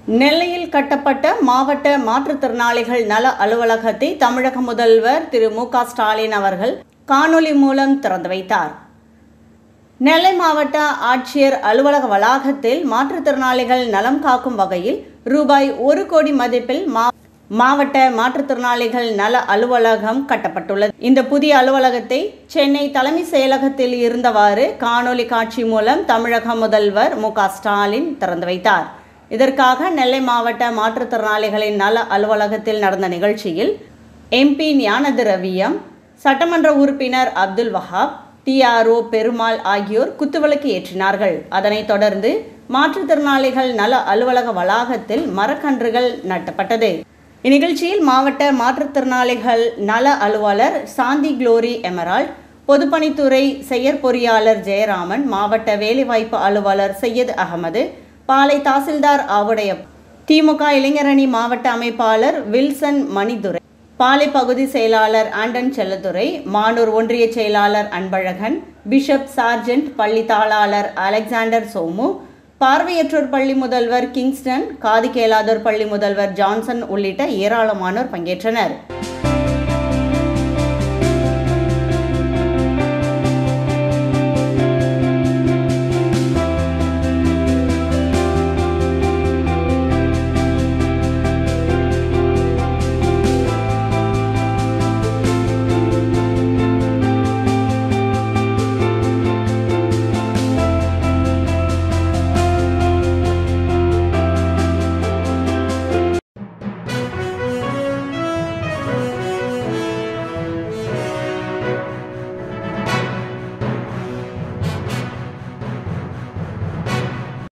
நெல்லையில் கட்டப்பட்ட மாவட்ட மாற்றுத்திறனாளிகள் நல அலுவலகத்தை தமிழக முதல்வர் திரு மு க ஸ்டாலின் அவர்கள் காணொலி மூலம் திறந்து வைத்தார் நெல்லை மாவட்ட ஆட்சியர் அலுவலக வளாகத்தில் மாற்றுத்திறனாளிகள் நலம் காக்கும் வகையில் ரூபாய் ஒரு கோடி மதிப்பில் மா மாவட்ட மாற்றுத்திறனாளிகள் நல அலுவலகம் கட்டப்பட்டுள்ளது இந்த புதிய அலுவலகத்தை சென்னை தலைமை செயலகத்தில் இருந்தவாறு காணொலி காட்சி மூலம் தமிழக முதல்வர் மு க ஸ்டாலின் திறந்து வைத்தார் இதற்காக நெல்லை மாவட்ட மாற்றுத்திறனாளிகளின் நல அலுவலகத்தில் நடந்த நிகழ்ச்சியில் எம்பி ஞானதிரவியம் சட்டமன்ற உறுப்பினர் அப்துல் வஹாப் டிஆர்ஓ பெருமாள் ஆகியோர் குத்துவிளக்கு ஏற்றினார்கள் அதனைத் தொடர்ந்து மாற்றுத்திறனாளிகள் நல அலுவலக வளாகத்தில் மரக்கன்றுகள் நட்டப்பட்டது இந்நிகழ்ச்சியில் மாவட்ட மாற்றுத்திறனாளிகள் நல அலுவலர் சாந்தி குளோரி எமரால்ட் பொதுப்பணித்துறை செயற்பொறியாளர் ஜெயராமன் மாவட்ட வேலைவாய்ப்பு அலுவலர் சையத் அகமது பாலை தாசில்தார் ஆவுடைய திமுக இளைஞரணி மாவட்ட அமைப்பாளர் வில்சன் மணிதுரை பாலை பகுதி செயலாளர் ஆண்டன் செல்லதுரை மானூர் ஒன்றிய செயலாளர் அன்பழகன் பிஷப் சார்ஜென்ட் பள்ளி தாளாளர் அலெக்சாண்டர் சோமு பார்வையற்றோர் பள்ளி முதல்வர் கிங்ஸ்டன் காது கேளாதோர் பள்ளி முதல்வர் ஜான்சன் உள்ளிட்ட ஏராளமானோர் பங்கேற்றனர்